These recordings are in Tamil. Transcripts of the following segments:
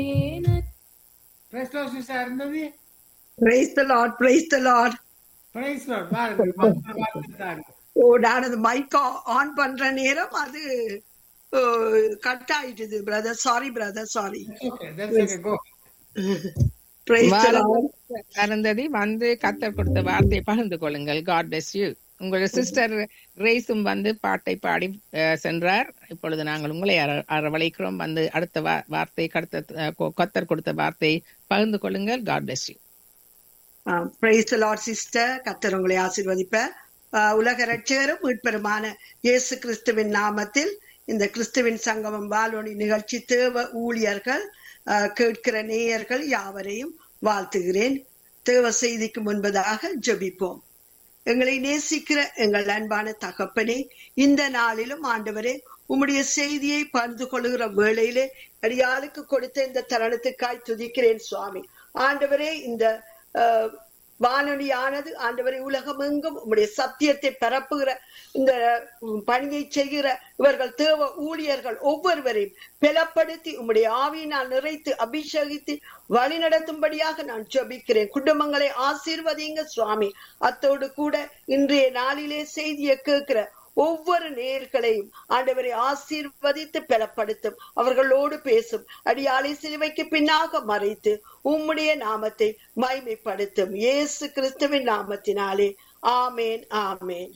பிரைஸ் லார்ட் சிஸ்டர் இருந்தது praise the lord praise the lord praise lord பாருங்கள் மங்கள வார்த்தை தாருங்கள். ஓ நான் அது மைக் ஆன் பண்ற நேரம் அது கட் ஆயிட்டுது brother sorry brother sorry Okay, that's okay, go. Praise the lord Arundhathi வந்து கத்தர் கொடுத்த வார்த்தையை பகிர்ந்து கொள்ளுங்கள் காட் bless யூ உங்களுடைய சிஸ்டர் ரேஸும் வந்து பாட்டை பாடி அஹ், சென்றார் இப்பொழுது நாங்கள் உங்களை அர- அரவணைக்கிறோம் வந்து அடுத்த வா- வார்த்தை கடத்த அஹ், கொ- கத்தர் கொடுத்த வார்த்தையை பகிர்ந்து கொள்ளுங்கள் god bless you praise the lord sister Qatar உங்களை ஆசீர்வதிப்ப ஆஹ் உலக ரட்சகரும் மீட்பெருமான இயேசு கிறிஸ்துவின் நாமத்தில் இந்த கிறிஸ்துவின் சங்கமம் வானொலி நிகழ்ச்சி தேவ ஊழியர்கள் ஆஹ் கேட்கிற நேயர்கள் யாவரையும் வாழ்த்துகிறேன் தேவ செய்திக்கு முன்பதாக ஜெபிப்போம் எங்களை நேசிக்கிற எங்கள் அன்பான தகப்பனே இந்த நாளிலும் ஆண்டவரே உம்முடைய செய்தியை பகிர்ந்து கொள்ளுகிற வேளையிலே அடியாளுக்கு கொடுத்த இந்த தருணத்துக்காய் துதிக்கிறேன் சுவாமி ஆண்டவரே இந்த அஹ், வானொலியானது ஆண்டவரை உலகமெங்கும் உம்முடைய சத்தியத்தை பரப்புகிற இந்த உம், பணியை செய்கிற இவர்கள் தேவ ஊழியர்கள் ஒவ்வொருவரையும் பலப்படுத்தி உம்முடைய ஆவியினால் நிறைத்து அபிஷேகித்து வழிநடத்தும்படியாக நான் ஜெபிக்கிறேன் குடும்பங்களை ஆசீர்வதிங்க சுவாமி அத்தோடு கூட இன்றைய நாளிலே செய்தியை கேட்கிற ஒவ்வொரு நேர்களையும் ஆண்டவரை ஆசீர்வதித்து பலப்படுத்தும் அவர்களோடு பேசும் அடியாளை சிலுவைக்கு பின்னாக மறைத்து உம்முடைய நாமத்தை மைமைப்படுத்தும் இயேசு கிறிஸ்துவின் நாமத்தினாலே ஆமேன் ஆமேன்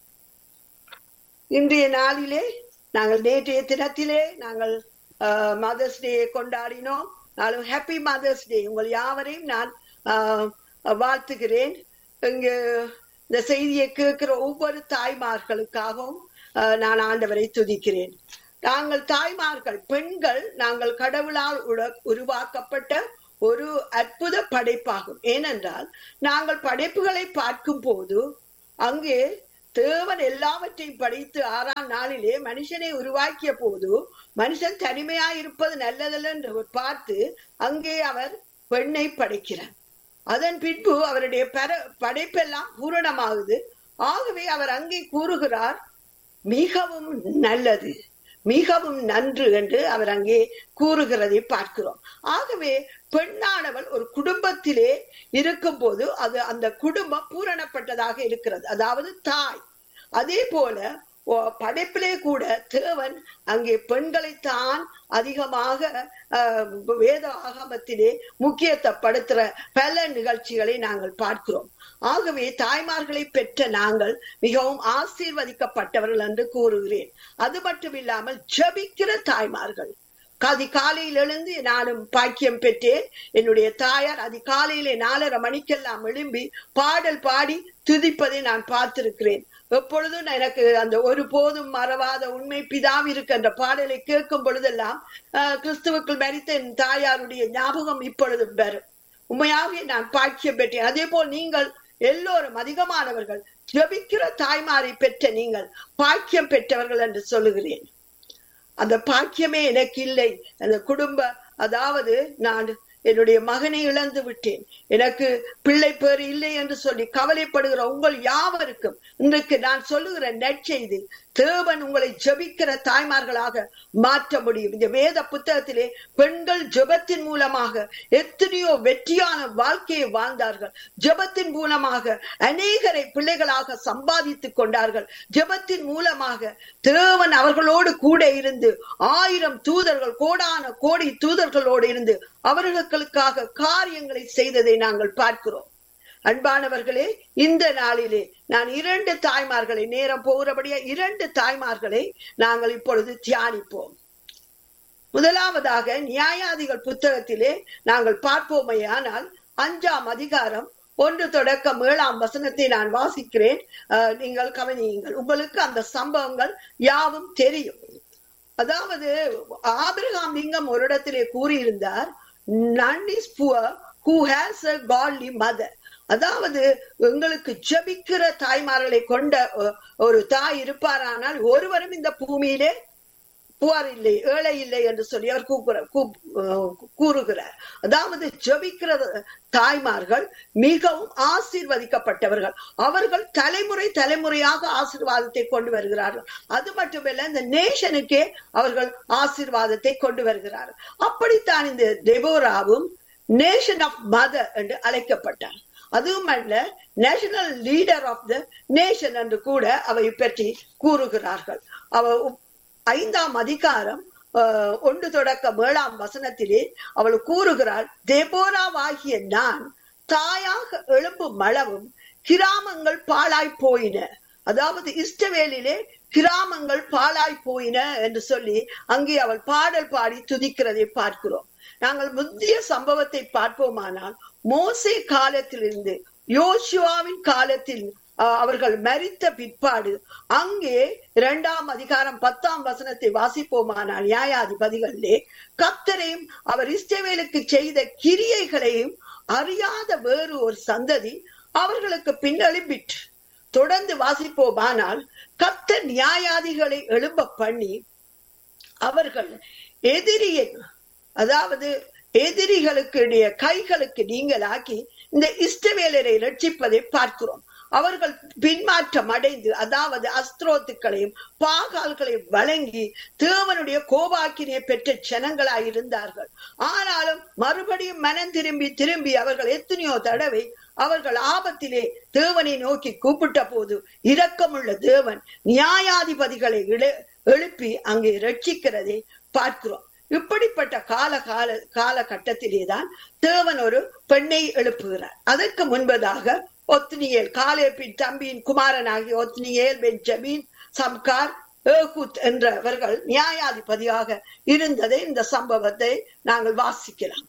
இன்றைய நாளிலே நாங்கள் நேற்றைய தினத்திலே நாங்கள் மதர்ஸ் டே கொண்டாடினோம் நாளும் ஹாப்பி மதர்ஸ் டே உங்கள் யாவரையும் நான் ஆஹ், வாழ்த்துகிறேன் இங்கு இந்த செய்தியை கேட்கிற ஒவ்வொரு தாய்மார்களுக்காகவும் ஆஹ், நான் ஆண்டவரை துதிக்கிறேன் நாங்கள் தாய்மார்கள் பெண்கள் நாங்கள் கடவுளால் உட- உருவாக்கப்பட்ட ஒரு அற்புத படைப்பாகும் ஏனென்றால் நாங்கள் படைப்புகளை பார்க்கும் போது அங்கே தேவன் எல்லாவற்றையும் படைத்து ஆறாம் நாளிலே மனுஷனை உருவாக்கிய போது மனுஷன் தனிமையா இருப்பது நல்லதல்ல என்று அவர் பார்த்து அங்கே அவர் பெண்ணை படைக்கிறார் அதன் பின்பு அவருடைய பர படைப்பெல்லாம் பூரணமாகுது ஆகவே அவர் அங்கே கூறுகிறார் மிகவும் நல்லது மிகவும் நன்று என்று அவர் அங்கே கூறுகிறதை பார்க்கிறோம் ஆகவே பெண்ணானவள் ஒரு குடும்பத்திலே இருக்கும்போது அது அந்த குடும்பம் பூரணப்பட்டதாக இருக்கிறது அதாவது தாய் அதே போல ஓ, படைப்பிலே கூட தேவன் அங்கே பெண்களைத்தான் அதிகமாக ஆஹ், வேத ஆகமத்திலே முக்கியத்துவப்படுத்துற பல நிகழ்ச்சிகளை நாங்கள் பார்க்கிறோம் ஆகவே தாய்மார்களை பெற்ற நாங்கள் மிகவும் ஆசீர்வதிக்கப்பட்டவர்கள் என்று கூறுகிறேன் அது மட்டும் இல்லாமல் ஜெபிக்கிற தாய்மார்கள் அதிகாலையில் எழுந்து நானும் பாக்கியம் பெற்றேன் என்னுடைய தாயார் அதிகாலையிலே நாலரை மணிக்கெல்லாம் எழும்பி பாடல் பாடி துதிப்பதை நான் பார்த்திருக்கிறேன் எப்பொழுதும் எனக்கு அந்த ஒரு போதும் மறவாத உண்மை பிதாவிற்கு என்ற பாடலை கேட்கும் பொழுதெல்லாம் ஆஹ், கிறிஸ்துவுக்குள் மரித்த என் தாயாருடைய ஞாபகம் இப்பொழுதும் வரும் உண்மையாகவே நான் பாக்கியம் பெற்றேன் அதே போல் நீங்கள் எல்லோரும் அதிகமானவர்கள் ஜெபிக்கிற தாய்மாரை பெற்ற நீங்கள் பாக்கியம் பெற்றவர்கள் என்று சொல்லுகிறேன் அந்த பாக்கியமே எனக்கு இல்லை அந்த குடும்ப அதாவது நான் என்னுடைய மகனை இழந்து விட்டேன் எனக்கு பிள்ளை பேர் இல்லை என்று சொல்லி கவலைப்படுகிற உங்கள் யாவருக்கும் இன்றைக்கு நான் சொல்லுகிற நற்செய்தி தேவன் உங்களை ஜெபிக்கிற தாய்மார்களாக மாற்ற முடியும் இந்த வேத புத்தகத்திலே பெண்கள் ஜெபத்தின் மூலமாக எத்தனையோ வெற்றியான வாழ்க்கையை வாழ்ந்தார்கள் ஜெபத்தின் மூலமாக அநேகரை பிள்ளைகளாக சம்பாதித்துக் கொண்டார்கள் ஜெபத்தின் மூலமாக தேவன் அவர்களோடு கூட இருந்து ஆயிரம் தூதர்கள் கோடான கோடி தூதர்களோடு இருந்து அவர்களுக்காக காரியங்களை செய்ததை நாங்கள் பார்க்கிறோம் அன்பானவர்களே இந்த நாளிலே நான் இரண்டு தாய்மார்களை நேரம் போகிறபடியா இரண்டு தாய்மார்களை நாங்கள் இப்பொழுது தியானிப்போம் முதலாவதாக நியாயாதிகள் புத்தகத்திலே நாங்கள் பார்ப்போமையானால் அஞ்சாம் அதிகாரம் ஒன்று தொடக்கம் ஏழாம் வசனத்தை நான் வாசிக்கிறேன் அஹ், நீங்கள் கவனியுங்கள் உங்களுக்கு அந்த சம்பவங்கள் யாவும் தெரியும் அதாவது ஆபிரகாம் லிங்கம் ஒரு இடத்திலே கூறியிருந்தார் none is poor who has a godly mother அதாவது எங்களுக்கு ஜெபிக்கிற தாய்மார்களை கொண்ட ஒ- ஒரு தாய் இருப்பாரானால் ஒருவரும் இந்த பூமியிலே புகார் இல்லை ஏழை இல்லை என்று சொல்லி அவர் கூக்குற கூப்- அஹ் கூறுகிறார் அதாவது ஜெபிக்கிற தாய்மார்கள் மிகவும் ஆசீர்வதிக்கப்பட்டவர்கள் அவர்கள் தலைமுறை தலைமுறையாக ஆசீர்வாதத்தை கொண்டு வருகிறார்கள் அது மட்டுமல்ல இந்த நேஷனுக்கே அவர்கள் ஆசீர்வாதத்தை கொண்டு வருகிறார்கள் அப்படித்தான் இந்த டெபோராவும் நேஷன் ஆஃப் மதர் என்று அழைக்கப்பட்டார் அதுவும் அல்ல national leader of the nation என்று கூட அவை பற்றி கூறுகிறார்கள் அவ ஐந்தாம் அதிகாரம் அஹ், ஒன்று தொடக்க ஏழாம் வசனத்திலே அவள் கூறுகிறாள் தெபோராவாகிய நான் தாயாக எழும்பும் அளவும் கிராமங்கள் பாழாய் போயின அதாவது இஷ்டவேலிலே கிராமங்கள் பாழாய் போயின என்று சொல்லி அங்கே அவள் பாடல் பாடி துதிக்கிறதை பார்க்கிறோம் நாங்கள் முந்தைய சம்பவத்தை பார்ப்போமானால் மோசே காலத்திலிருந்து யோசுவாவின் காலத்தில் அஹ், அவர்கள் மரித்த பிற்பாடு அங்கே இரண்டாம் அதிகாரம் பத்தாம் வசனத்தை வாசிப்போமானால் நியாயாதிபதிகளிலே கத்தரையும் அவர் இஸ்ரவேலுக்கு செய்த கிரியைகளையும் அறியாத வேறு ஒரு சந்ததி அவர்களுக்கு பின்னெழும்பிற்று தொடர்ந்து வாசிப்போமானால் கத்தர் நியாயாதிகளை எழும்ப பண்ணி அவர்கள் எதிரியை அதாவது எதிரிகளுக்கு இடைய கைகளுக்கு நீங்களாக்கி இந்த இஷ்டவேலரை ரட்சிப்பதை பார்க்கிறோம் அவர்கள் பின்மாற்றம் அடைந்து அதாவது அஸ்திரோத்துக்களையும் பாகால்களையும் வழங்கி தேவனுடைய கோபாக்கினை பெற்ற ஜனங்களாய் இருந்தார்கள் ஆனாலும் மறுபடியும் மனம் திரும்பி திரும்பி அவர்கள் எத்தனையோ தடவை அவர்கள் ஆபத்திலே தேவனை நோக்கி கூப்பிட்ட போது இரக்கமுள்ள தேவன் நியாயாதிபதிகளை இழ- எழுப்பி அங்கே ரட்சிக்கிறதை பார்க்கிறோம் இப்படிப்பட்ட கால கால காலகட்டத்திலேதான் தேவன் ஒரு பெண்ணை எழுப்புகிறார் அதற்கு முன்பதாக ஒத்னியேல் காலேப்பின் தம்பியின் குமாரனாகிய ஒத்னியேல் பெஞ்சமீன் சம்கார் ஏகூத் என்றவர்கள் நியாயாதிபதியாக இருந்ததை இந்த சம்பவத்தை நாங்கள் வாசிக்கலாம்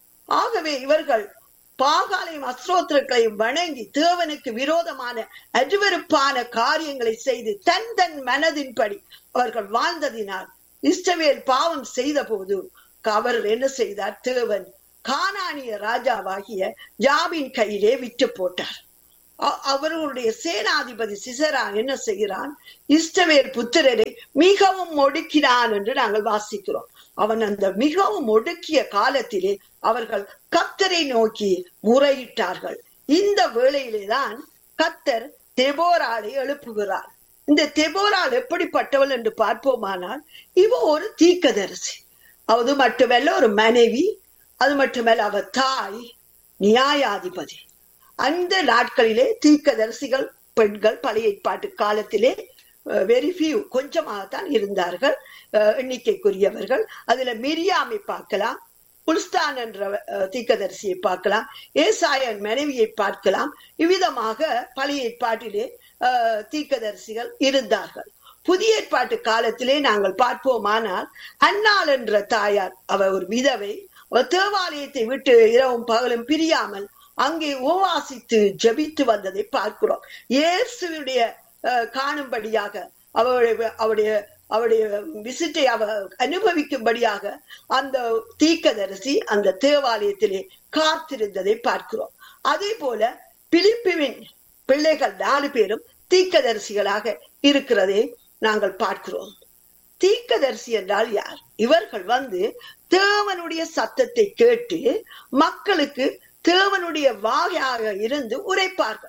ஆகவே இவர்கள் பாகாலையும் அஸ்ரோத்திரங்களையும் வணங்கி தேவனுக்கு விரோதமான அருவருப்பான காரியங்களை செய்து தன் தன் மனதின்படி அவர்கள் வாழ்ந்ததினால் இஸ்ரவேல் பாவம் செய்த போது அவர் என்ன செய்தார் தேவன் கானானிய ராஜாவாகிய ஜாபின் கையிலே விட்டு போட்டார் அ- அவர்களுடைய சேனாதிபதி சிசரா என்ன செய்கிறான் இஸ்ரவேல் புத்திரரை மிகவும் ஒடுக்கினான் என்று நாங்கள் வாசிக்கிறோம் அவன் அந்த மிகவும் ஒடுக்கிய காலத்திலே அவர்கள் கத்தரை நோக்கி முறையிட்டார்கள் இந்த வேளையிலேதான் கத்தர் தெபோராளை எழுப்புகிறார் இந்த தெபோரால் எப்படிப்பட்டவள் என்று பார்ப்போமானால் இவ ஒரு தீக்கதரிசி அது மட்டுமல்ல ஒரு மனைவி அது மட்டுமல்ல அவ தாய் நியாயாதிபதி அந்த நாட்களிலே தீர்க்கதரிசிகள் பெண்கள் பழைய ஏற்பாட்டு காலத்திலே வெரி ஃபியூ கொஞ்சமாகத்தான் இருந்தார்கள் அஹ், எண்ணிக்கைக்குரியவர்கள் அதுல மிரியாமை பார்க்கலாம் புல்ஸ்தான் என்ற அஹ், தீர்க்கதரிசியை பார்க்கலாம் ஏசாயன் மனைவியை பார்க்கலாம் இவ்விதமாக பழைய ஏற்பாட்டிலே அஹ், தீர்க்கதரிசிகள் இருந்தார்கள் புதிய ஏற்பாட்டு காலத்திலே நாங்கள் பார்ப்போமானால் அன்னாள் என்ற தாயார் அவ ஒரு விதவை அவ தேவாலயத்தை விட்டு இரவும் பகலும் பிரியாமல் அங்கே உபவாசித்து ஜெபித்து வந்ததை பார்க்கிறோம் இயேசுடைய அஹ், காணும்படியாக அவருடைய அவருடைய அவருடைய விசிட்டை அவ அனுபவிக்கும்படியாக அந்த தீக்கதரிசி அந்த தேவாலயத்திலே காத்திருந்ததை பார்க்கிறோம் அதே போல பிலிப்புவின் பிள்ளைகள் நாலு பேரும் தீக்கதரிசிகளாக இருக்கிறதை நாங்கள் பார்க்கிறோம் தீர்க்கதரிசி என்றால் யார் இவர்கள் வந்து தேவனுடைய சத்தத்தை கேட்டு மக்களுக்கு தேவனுடைய வாயாக இருந்து உரைப்பார்கள்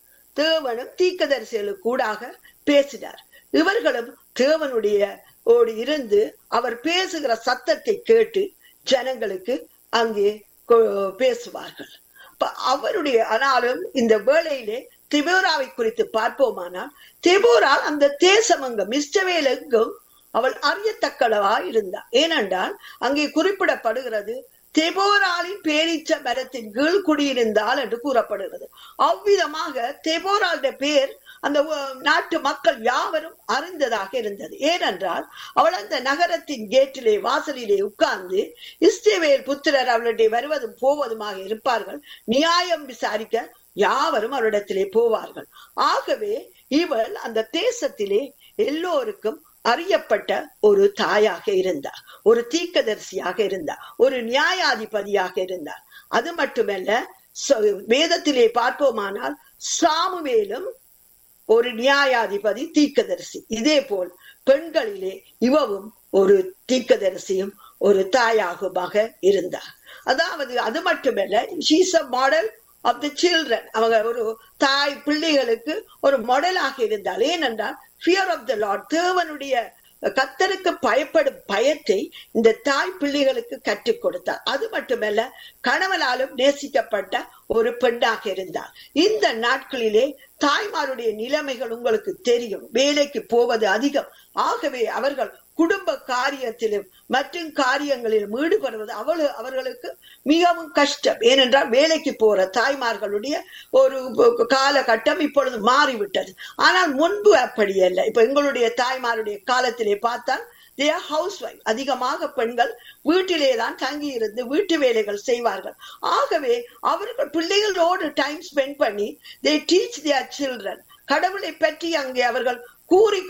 தேவனும் தீர்க்கதரிசிகளுக்கு கூடாக பேசினார் இவர்களும் தேவனுடைய ஓடு இருந்து அவர் பேசுகிற சத்தத்தை கேட்டு ஜனங்களுக்கு அங்கே கொ- பேசுவார்கள் அப்ப அவருடைய ஆனாலும் இந்த வேளையிலே திபோராவை குறித்து பார்ப்போமானால் திபோரால் அந்த தேசமங்கம் இஷ்டவேல் எங்கும் அவள் அறியத்தக்களவா இருந்தாள் ஏனென்றால் அங்கே குறிப்பிடப்படுகிறது தெபோராலின் பேரீச்ச மரத்தின் கீழ் குடியிருந்தாள் என்று கூறப்படுகிறது அவ்விதமாக தெபோராளுடைய பேர் அந்த அஹ், நாட்டு மக்கள் யாவரும் அறிந்ததாக இருந்தது ஏனென்றால் அவள் அந்த நகரத்தின் கேட்டிலே வாசலிலே உட்கார்ந்து இஸ்ரவேல் புத்திரர் அவளுடைய வருவதும் போவதுமாக இருப்பார்கள் நியாயம் விசாரிக்க யாவரும் அவரிடத்திலே போவார்கள் ஆகவே இவள் அந்த தேசத்திலே எல்லோருக்கும் அறியப்பட்ட ஒரு தாயாக இருந்தார் ஒரு தீக்கதரிசியாக இருந்தார் ஒரு நியாயாதிபதியாக இருந்தார் அது மட்டுமல்ல ச- வேதத்திலே பார்ப்போமானால் சாமுவேலும் ஒரு நியாயாதிபதி தீக்கதரிசி இதே போல் பெண்களிலே இவவும் ஒரு தீர்க்கதரிசியும் ஒரு தாயாகுமாக இருந்தார் அதாவது அது மட்டுமல்ல she's a model of the children அவங்க ஒரு தாய் பிள்ளைகளுக்கு ஒரு மாடலாக இருந்தால் ஏனென்றால் ஃபியர் ஆஃப் த லார்ட் தேவனுடைய கத்தருக்கு பயப்படும் பயத்தை இந்த தாய் பிள்ளைகளுக்கு கற்றுக் கொடுத்தார் அது மட்டுமல்ல கணவனாலும் நேசிக்கப்பட்ட ஒரு பெண்ணாக இருந்தார் இந்த நாட்களிலே தாய்மாருடைய நிலைமைகள் உங்களுக்கு தெரியும் வேலைக்கு போவது அதிகம் ஆகவே அவர்கள் குடும்ப காரியத்திலும் மற்றும் காரியங்களிலும் ஈடுபடுவது அவளு அவர்களுக்கு மிகவும் கஷ்டம் ஏனென்றால் வேலைக்கு போற தாய்மார்களுடைய ஒரு காலகட்டம் இப்பொழுது மாறிவிட்டது ஆனால் முன்பு அப்படி அல்ல இப்ப எங்களுடைய தாய்மாருடைய காலத்திலே பார்த்தால் ஹவுஸ் ஒய்ஃப் அதிகமாக பெண்கள் வீட்டிலே தான் தங்கி இருந்து வீட்டு வேலைகள் செய்வார்கள் ஆகவே அவர்கள் பிள்ளைகளோடு டைம் ஸ்பெண்ட் பண்ணி தே டீச் தியர் சில்ட்ரன் கடவுளை பற்றி அங்கே அவர்கள் கூறி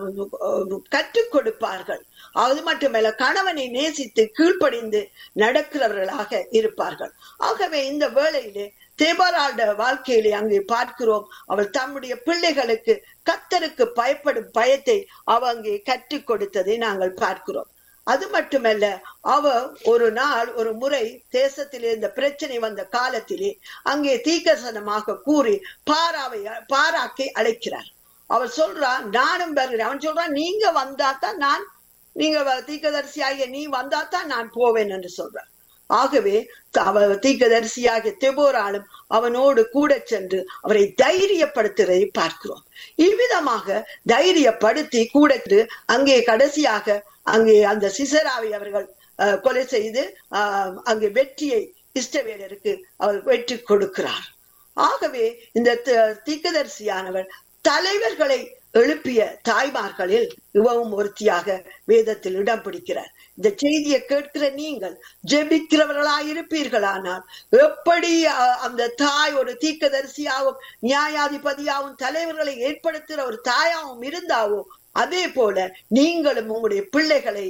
கற்றுக் கொடுப்பார்கள் அது மட்டுமல்ல கணவனை நேசித்து கீழ்ப்படிந்து நடக்கிறவர்களாக இருப்பார்கள் ஆகவே இந்த வேளையிலே தேபராட வாழ்க்கையிலே அங்கே பார்க்கிறோம் அவள் தம்முடைய பிள்ளைகளுக்கு கத்தருக்கு பயப்படும் பயத்தை அவ அங்கே கற்றுக் கொடுத்ததை நாங்கள் பார்க்கிறோம் அது மட்டுமல்ல அவ ஒரு நாள் ஒரு முறை தேசத்திலே இந்த பிரச்சனை வந்த காலத்திலே அங்கே தீக்கசனமாக கூறி பாராவை பாராக்கை அழைக்கிறார் அவர் சொல்றான் நானும் வருகிறேன் அவன் சொல்றான் நீங்க வந்தாதான் நான் நீங்க தீக்கதரிசியாகிய நீ வந்தாதான் நான் போவேன் என்று சொல்றான் ஆகவே அவ தீக்கதரிசியாகிய தெபோராலும் அவனோடு கூட சென்று அவரை தைரியப்படுத்துவதை பார்க்கிறோம் இவ்விதமாக தைரியப்படுத்தி கூட அங்கே கடைசியாக அங்கே அந்த சிசராவை அவர்கள் கொலை செய்து அங்கே வெற்றியை இஷ்டவேலருக்கு அவர் வெற்றி கொடுக்கிறார் ஆகவே இந்த தீக்கதரிசியானவர் தலைவர்களை எழுப்பிய தாய்மார்களில் இவவும் ஒருத்தியாக வேதத்தில் இடம் பிடிக்கிறார் இந்த செய்தியை கேட்கிற நீங்கள் ஜெபிக்கிறவர்களாய் இருப்பீர்களானால் எப்படி அந்த தாய் ஒரு தீக்கதரிசியாவும் நியாயாதிபதியாவும் தலைவர்களை ஏற்படுத்துகிற ஒரு தாயாவும் இருந்தாவோ அதே போல நீங்களும் உங்களுடைய பிள்ளைகளை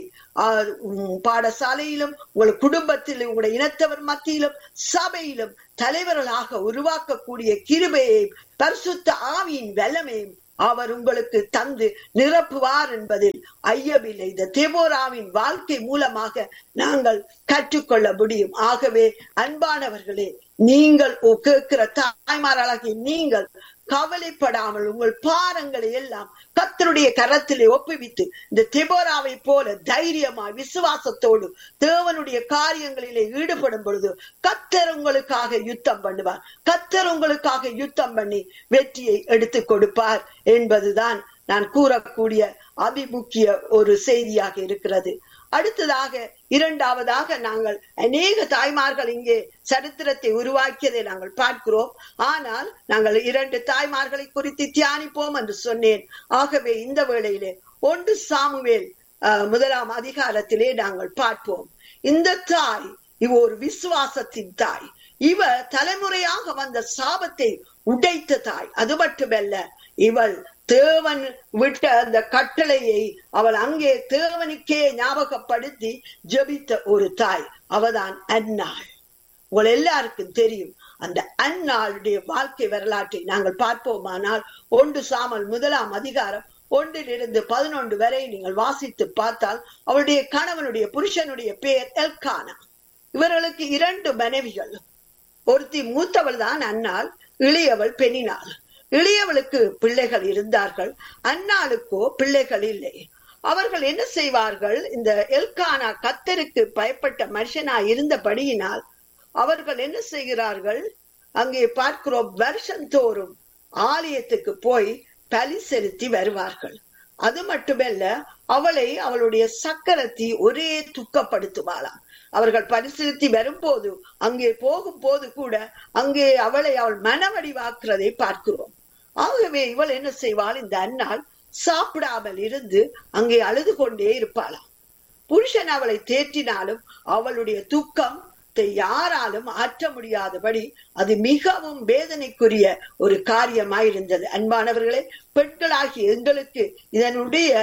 பாடசாலையிலும் உங்கள் குடும்பத்திலும் உங்களுடைய இனத்தவர் மத்தியிலும் சபையிலும் தலைவர்களாக உருவாக்கக்கூடிய கிருபையையும் பரிசுத்த ஆவியின் வல்லமையும் அவர் உங்களுக்கு தந்து நிரப்புவார் என்பதில் ஐயமில்லை இந்த தேபோராவின் வாழ்க்கை மூலமாக நாங்கள் கற்றுக்கொள்ள முடியும் ஆகவே அன்பானவர்களே நீங்கள் கேட்கிற தாய்மாராகிய நீங்கள் கவலைப்படாமல் உங்கள் பாரங்களை எல்லாம் கத்தருடைய கரத்திலே ஒப்புவித்து இந்த தெபோராவை போல தைரியமாய் விசுவாசத்தோடு தேவனுடைய காரியங்களிலே ஈடுபடும் பொழுது கத்தர் உங்களுக்காக யுத்தம் பண்ணுவார் கத்தர் உங்களுக்காக யுத்தம் பண்ணி வெற்றியை எடுத்து கொடுப்பார் என்பதுதான் நான் கூறக்கூடிய அபிமுக்கிய ஒரு செய்தியாக இருக்கிறது அடுத்ததாக இரண்டாவதாக நாங்கள் அநேக தாய்மார்கள் இங்கே சரித்திரத்தை உருவாக்கியதை நாங்கள் பார்க்கிறோம் ஆனால் நாங்கள் இரண்டு தாய்மார்களை குறித்து தியானிப்போம் என்று சொன்னேன் ஆகவே இந்த வேளையிலே ஒன்று சாமுவேல் முதலாம் அதிகாரத்திலே நாங்கள் பார்ப்போம் இந்த தாய் இவ ஒரு விசுவாசத்தின் தாய் இவ தலைமுறையாக வந்த சாபத்தை உடைத்த தாய் அது மட்டுமல்ல இவள் தேவன் விட்ட அந்த கட்டளையை அவள் அங்கே தேவனுக்கே ஞாபகப்படுத்தி ஜபித்த ஒரு தாய் அவதான் அந்நாள் உங்கள் எல்லாருக்கும் தெரியும் அந்த அந்நாளுடைய வாழ்க்கை வரலாற்றை நாங்கள் பார்ப்போமானால் ஒன்று சாமல் முதலாம் அதிகாரம் ஒன்றிலிருந்து பதினொன்று வரை நீங்கள் வாசித்து பார்த்தால் அவளுடைய கணவனுடைய புருஷனுடைய பெயர் எல்கானா இவர்களுக்கு இரண்டு மனைவிகள் ஒருத்தி மூத்தவள் தான் அன்னாள் இளையவள் பெண்ணினாள் இளையவளுக்கு பிள்ளைகள் இருந்தார்கள் அன்னாளுக்கோ பிள்ளைகள் இல்லை அவர்கள் என்ன செய்வார்கள் இந்த எல்கானா கத்தருக்கு பயப்பட்ட மனுஷனா இருந்தபடியினால் அவர்கள் என்ன செய்கிறார்கள் அங்கே பார்க்கிறோம் வருஷந்தோறும் ஆலயத்துக்கு போய் பலி செலுத்தி வருவார்கள் அது மட்டுமல்ல அவளை அவளுடைய சக்கரத்தை ஒரே துக்கப்படுத்துவாளாம் அவர்கள் பரிசீலித்து வரும்போது அங்கே போகும் போது கூட அங்கே அவளை அவள் மனவடிவாக்குறதை பார்க்கிறோம் ஆகவே இவள் என்ன செய்வாள் இந்த அன்னாள் சாப்பிடாமல் இருந்து அங்கே அழுது கொண்டே இருப்பாளாம் புருஷன் அவளை தேற்றினாலும் அவளுடைய துக்கம் யாராலும் ஆற்ற முடியாதபடி அது மிகவும் வேதனைக்குரிய ஒரு காரியமாயிருந்தது அன்பானவர்களே பெண்களாகிய எங்களுக்கு இதனுடைய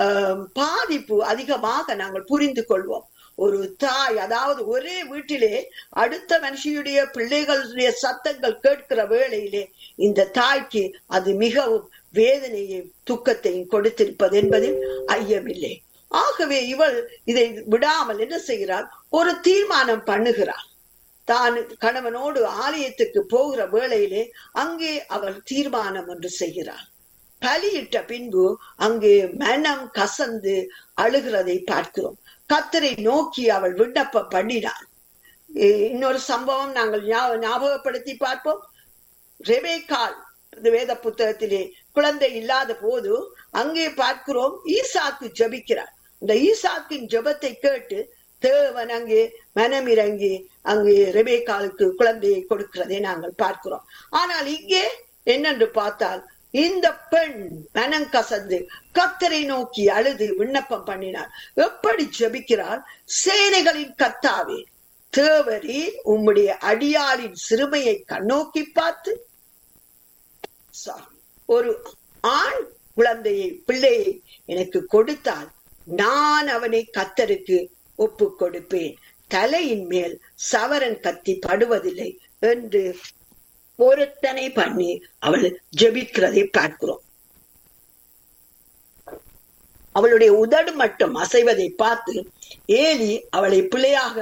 பாதிப்பு அதிகமாக நாங்கள் புரிந்து கொள்வோம் ஒரு தாய் அதாவது ஒரே வீட்டிலே அடுத்த மனுஷியுடைய பிள்ளைகளுடைய சத்தங்கள் கேட்கிற வேளையிலே இந்த தாய்க்கு அது மிகவும் வேதனையும் துக்கத்தையும் கொடுத்திருப்பது என்பதில் ஐயமில்லை ஆகவே இவள் இதை விடாமல் என்ன செய்கிறாள் ஒரு தீர்மானம் பண்ணுகிறாள் தான் கணவனோடு ஆலயத்துக்கு போகிற வேளையிலே அங்கே அவள் தீர்மானம் ஒன்று செய்கிறாள் பலியிட்ட பின்பு அங்கே மனம் கசந்து அழுகிறதை பார்க்கிறோம் கத்தரை நோக்கி அவள் விண்ணப்பம் பண்ணினாள் இ- இன்னொரு சம்பவம் நாங்கள் ஞா- ஞாபகப்படுத்தி பார்ப்போம் ரெபேக்கால் இந்த வேத புத்தகத்திலே குழந்தை இல்லாத போது அங்கே பார்க்கிறோம் ஈசாக்கு ஜெபிக்கிறார் இந்த ஈசாக்கின் ஜெபத்தை கேட்டு தேவன் அங்கே மனமிறங்கி அங்கே ரெபேக்காலுக்கு குழந்தையை கொடுக்கிறதை நாங்கள் பார்க்கிறோம் ஆனால் இங்கே என்னென்று பார்த்தால் இந்த பெண் மனம் கசந்து கத்தரை நோக்கி அழுது விண்ணப்பம் பண்ணினார் எப்படி ஜெபிக்கிறார் சேனைகளின் கத்தாவே தேவரீர் உம்முடைய அடியாரின் சிறுமையை கண்ணோக்கி பார்த்து sorry, ஒரு ஆண் குழந்தையை பிள்ளையை எனக்கு கொடுத்தால் நான் அவனை கத்தருக்கு ஒப்பு கொடுப்பேன் தலையின் மேல் சவரன் கத்தி படுவதில்லை என்று பொருத்தனை பண்ணி அவள் ஜெபிக்கிறதை பார்க்கிறோம் அவளுடைய உதடு மட்டும் அசைவதை பார்த்து ஏலி அவளை பிள்ளையாக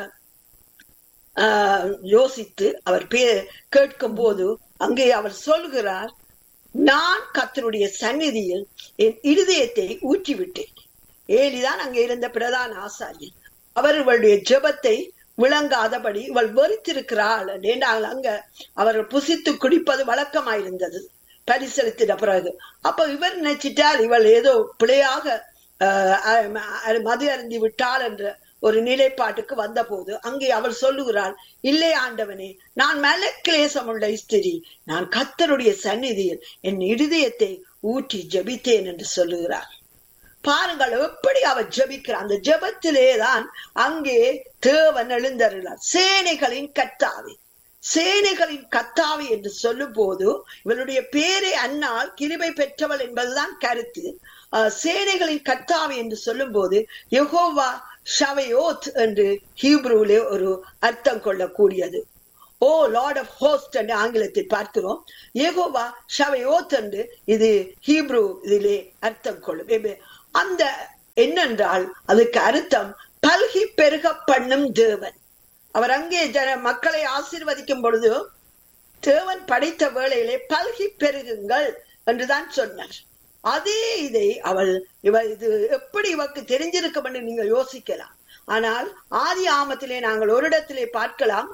ஆஹ், யோசித்து அவர் பே கேட்கும் போது அங்கே அவர் சொல்கிறார் நான் கத்தருடைய சந்நிதியில் என் இருதயத்தை ஊற்றிவிட்டேன் ஏலிதான் அங்கே இருந்த பிரதான ஆசாரியன் அவர் இவளுடைய ஜெபத்தை விளங்காதபடி இவள் வெறுத்திருக்கிறாள் என்றால் அங்க அவர் புசித்து குடிப்பது வழக்கமாயிருந்தது பரிசளித்தின பிறகு அப்ப இவர் நினைச்சிட்டால் இவள் ஏதோ பிழையாக ஆஹ், அஹ், மது அருந்தி விட்டாள் என்ற ஒரு நிலைப்பாட்டுக்கு வந்தபோது அங்கே அவள் சொல்லுகிறாள் இல்லை ஆண்டவனே நான் மல கிளேசமுள்ள ஸ்திரி நான் கத்தருடைய சந்நிதியில் என் இருதயத்தை ஊற்றி ஜெபித்தேன் என்று சொல்லுகிறார் பாருங்கள் எப்படி அவர் ஜெபிக்கிறார் அந்த ஜெபத்திலே தான் அங்கே தேவன் எழுந்தருளார் சேனைகளின் கத்தாவே சேனைகளின் கத்தாவி என்று சொல்லும் போது இவளுடைய பேரை அன்னால் கிருபை பெற்றவள் என்பதுதான் கருத்து அஹ், சேனைகளின் கத்தாவி என்று சொல்லும் போது யெகோவா ஷவையோத் என்று ஹீப்ரூவிலே ஒரு அர்த்தம் கொள்ளக்கூடியது ஓ லார்ட் ஆஃப் ஹோஸ்ட் என்று ஆங்கிலத்தில் பார்க்கிறோம் ஏகோவா ஷவையோத் என்று இது ஹீப்ரூ இதிலே அர்த்தம் கொள்ளும் எபே- அந்த என்னென்றால் அதுக்கு அர்த்தம் பல்கி பெருக பண்ணும் தேவன் அவர் அங்கே ஜன மக்களை ஆசீர்வதிக்கும் பொழுது தேவன் படைத்த வேளையிலே பல்கி பெருகுங்கள் என்றுதான் சொன்னார் அதே இதை அவள் இவ இது எப்படி இவக்கு தெரிஞ்சிருக்கும் என்று நீங்க யோசிக்கலாம் ஆனால் ஆதி ஆமத்திலே நாங்கள் ஒரு இடத்திலே பார்க்கலாம்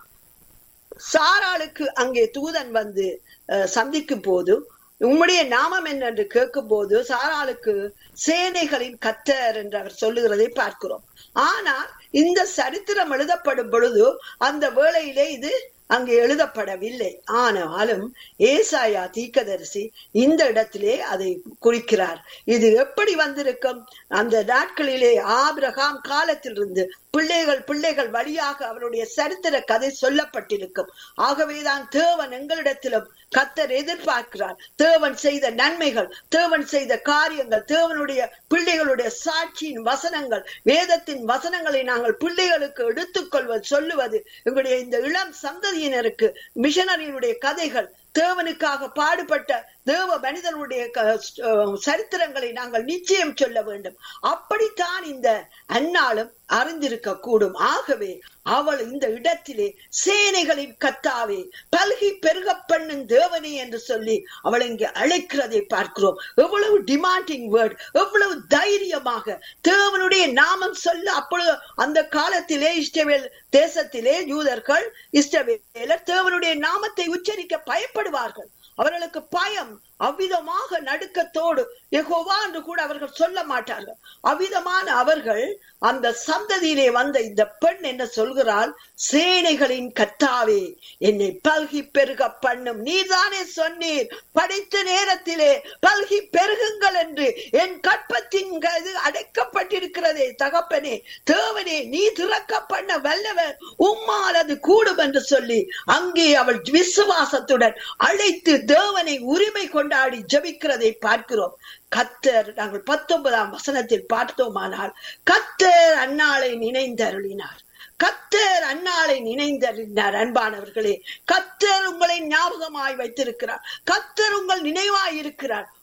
சாராளுக்கு அங்கே தூதன் வந்து அஹ், சந்திக்கும் போது உம்முடைய நாமம் என்ன என்று கேட்கும் போது சாராளுக்கு சேனைகளின் கத்தர் என்று அவர் சொல்லுகிறதை பார்க்கிறோம் ஆனால் இந்த சரித்திரம் எழுதப்படும் பொழுது அந்த வேளையிலே இது அங்கே எழுதப்படவில்லை ஆனாலும் ஏசாயா தீக்கதரிசி இந்த இடத்திலே அதை குறிக்கிறார் இது எப்படி வந்திருக்கும் அந்த நாட்களிலே ஆபிரகாம் காலத்திலிருந்து பிள்ளைகள் பிள்ளைகள் வழியாக அவருடைய சரித்திர கதை சொல்லப்பட்டிருக்கும் ஆகவேதான் தேவன் எங்களிடத்திலும் கத்தர் எதிர்பார்க்கிறார் தேவன் செய்த நன்மைகள் தேவன் செய்த காரியங்கள் தேவனுடைய பிள்ளைகளுடைய சாட்சியின் வசனங்கள் வேதத்தின் வசனங்களை நாங்கள் பிள்ளைகளுக்கு எடுத்துக்கொள்வது சொல்லுவது எங்களுடைய இந்த இளம் சந்ததியினருக்கு மிஷனரியினுடைய கதைகள் தேவனுக்காக பாடுபட்ட தேவ மனிதனுடைய க- அஹ் சரித்திரங்களை நாங்கள் நிச்சயம் சொல்ல வேண்டும் அப்படித்தான் இந்த அன்னாளும் அறிந்திருக்க கூடும் ஆகவே அவள் இந்த இடத்திலே சேனைகளின் கத்தாவே பல்கி பெருக பண்ணும் தேவனே என்று சொல்லி அவள் இங்கே அழைக்கிறதை பார்க்கிறோம் எவ்வளவு டிமாண்டிங் வேர்ட் எவ்வளவு தைரியமாக தேவனுடைய நாமம் சொல்ல அப்பொழுது அந்த காலத்திலே இஷ்டவேல் தேசத்திலே யூதர்கள் இஷ்டவேலர் தேவனுடைய நாமத்தை உச்சரிக்க பயப்படுவார்கள் அவர்களுக்கு பயம் அவ்விதமாக நடுக்கத்தோடு யெகோவா என்று கூட அவர்கள் சொல்ல மாட்டார்கள் அவ்விதமான அவர்கள் அந்த சந்ததியிலே வந்த இந்த பெண் என்ன சொல்கிறாள் சேனைகளின் கத்தாவே என்னை பல்கி பெருக பண்ணும் நீர்தானே சொன்னீர் படித்த நேரத்திலே பல்கி பெருகுங்கள் என்று என் கற்பத்தின் இது அடைக்கப்பட்டிருக்கிறதே தகப்பனே தேவனே நீ திறக்க பண்ண வல்லவர் உம்மால் அது கூடும் என்று சொல்லி அங்கே அவள் விசுவாசத்துடன் அழைத்து தேவனை உரிமை கொண்டாடி ஜெபிக்கிறதை பார்க்கிறோம் கத்தர் நாங்கள் பத்தொன்பதாம் வசனத்தில் பார்த்தோமானால் கத்தர் அன்னாளை நினைந்தருளினார் கத்தர் அன்னாளை நினைந்தறிந்தார் அன்பானவர்களே கத்தர் உங்களை ஞாபகமாய் வைத்திருக்கிறார் கத்தர் உங்கள் நினைவாய் இருக்கிறார்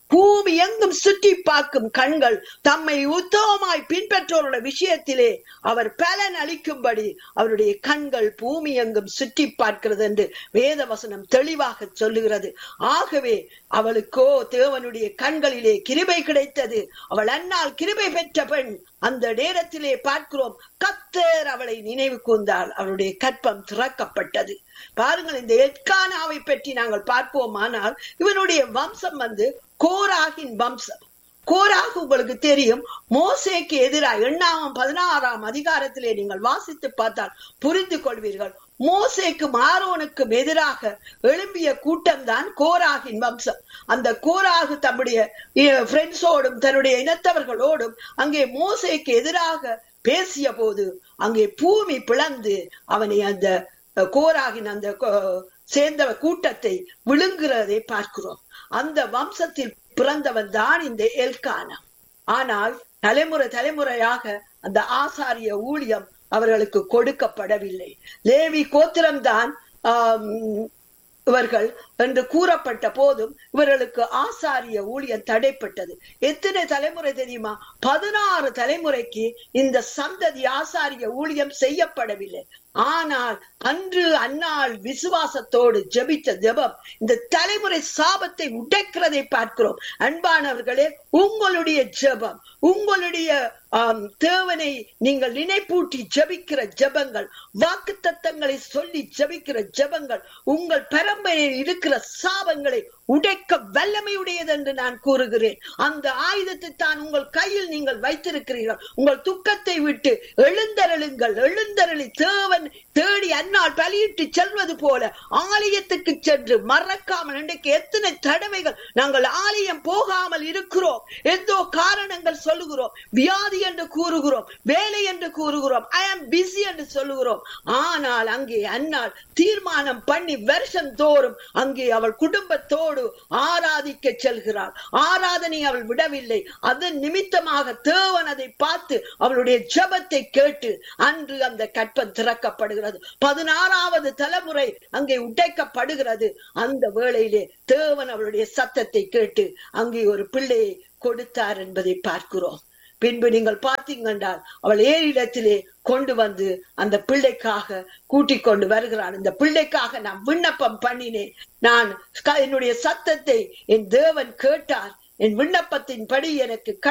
பூமி எங்கும் சுற்றி பார்க்கும் கண்கள் தம்மை உத்தமமாய் பின்பற்றோருடைய விஷயத்திலே அவர் பலன் அளிக்கும்படி அவருடைய கண்கள் பூமி எங்கும் சுற்றி பார்க்கிறது என்று வேத வசனம் தெளிவாக சொல்லுகிறது ஆகவே அவளுக்கோ தேவனுடைய கண்களிலே கிருபை கிடைத்தது அவள் அன்னால் கிருபை பெற்ற பெண் அந்த நேரத்திலே பார்க்கிறோம் கத்தர் அவளை நினைவு கூர்ந்தால் அவருடைய கற்பம் திறக்கப்பட்டது பாருங்கள் இந்த எட்கானாவை பற்றி நாங்கள் பார்ப்போமானால் இவனுடைய வம்சம் வந்து கோராகின் வம்சம் கோராகு உங்களுக்கு தெரியும் மோசேக்கு எதிராக எண்ணாம் பதினாறாம் அதிகாரத்திலே நீங்கள் வாசித்து பார்த்தால் புரிந்து கொள்வீர்கள் மோசேக்கும் ஆரோனுக்கும் எதிராக எழும்பிய கூட்டம் தான் கோராகின் வம்சம் அந்த கோராகு தம்முடைய ஃப்ரெண்ட்ஸோடும் தன்னுடைய இனத்தவர்களோடும் அங்கே மோசேக்கு எதிராக பேசிய போது அங்கே பூமி பிளந்து அவனை அந்த கோராகின் அந்த சேர்ந்த கூட்டத்தை விழுங்குறதை பார்க்கிறோம் அந்த வம்சத்தில் பிறந்தவன் தான் இந்த எல்கானா ஆனால் தலைமுறை தலைமுறையாக அந்த ஆசாரிய ஊழியம் அவர்களுக்கு கொடுக்கப்படவில்லை லேவி கோத்திரம்தான் இவர்கள் என்று கூறப்பட்ட போதும் இவர்களுக்கு ஆசாரிய ஊழியம் தடைப்பட்டது எத்தனை தலைமுறை தெரியுமா பதினாறு தலைமுறைக்கு இந்த சந்ததி ஆசாரிய ஊழியம் செய்யப்படவில்லை ஆனால் அன்று அந்நாள் விசுவாசத்தோடு ஜெபித்த ஜெபம் இந்த தலைமுறை சாபத்தை உடைக்கிறதை பார்க்கிறோம் அன்பானவர்களே உங்களுடைய ஜெபம் உங்களுடைய தேவனை நீங்கள் நினைப்பூட்டி ஜபிக்கிற ஜபங்கள் வாக்கு தத்தங்களை சொல்லி ஜபிக்கிற ஜபங்கள் உங்கள் பரம்பரையில் இருக்கிற சாபங்களை உடைக்க வல்லமையுடையது என்று நான் கூறுகிறேன் அந்த ஆயுதத்தை தான் உங்கள் கையில் நீங்கள் வைத்திருக்கிறீர்கள் உங்கள் துக்கத்தை விட்டு எழுந்தருளுங்கள் எழுந்தருளி தேவன் தேடி அந்நாள் பலியிட்டு செல்வது போல ஆலயத்துக்கு சென்று மறக்காமல் இன்றைக்கு எத்தனை தடவைகள் நாங்கள் ஆலயம் போகாமல் இருக்கிறோம் எந்தோ காரணங்கள் சொல்லுகிறோம் வியாதி என்று கூறுகிறோம் வேலை என்று கூறுகிறோம் ஐ ஆம் பிஸி என்று சொல்லுகிறோம் ஆனால் அங்கே அந்நாள் தீர்மானம் பண்ணி வருஷம் தோறும் அங்கே அவள் குடும்பத்தோடு ஆராதிக்க செல்கிறாள் ஆராதனை அவள் விடவில்லை அதன் நிமித்தமாக தேவன் அதை பார்த்து அவளுடைய ஜபத்தை கேட்டு அன்று அந்த கற்பம் திறக்கப்படுகிறது பதினாறாவது தலைமுறை அங்கே உடைக்கப்படுகிறது அந்த வேளையிலே தேவன் அவளுடைய சத்தத்தை கேட்டு அங்கே ஒரு பிள்ளையை கொடுத்தார் என்பதை பார்க்கிறோம் பின்பு நீங்கள் பார்த்தீங்கன்றால் அவள் ஏரிடத்திலே கொண்டு வந்து அந்த பிள்ளைக்காக கூட்டிக் கொண்டு வருகிறான் இந்த பிள்ளைக்காக நான் விண்ணப்பம் பண்ணினேன் நான் என்னுடைய சத்தத்தை என் தேவன் கேட்டார் என் விண்ணப்பத்தின் படி எனக்கு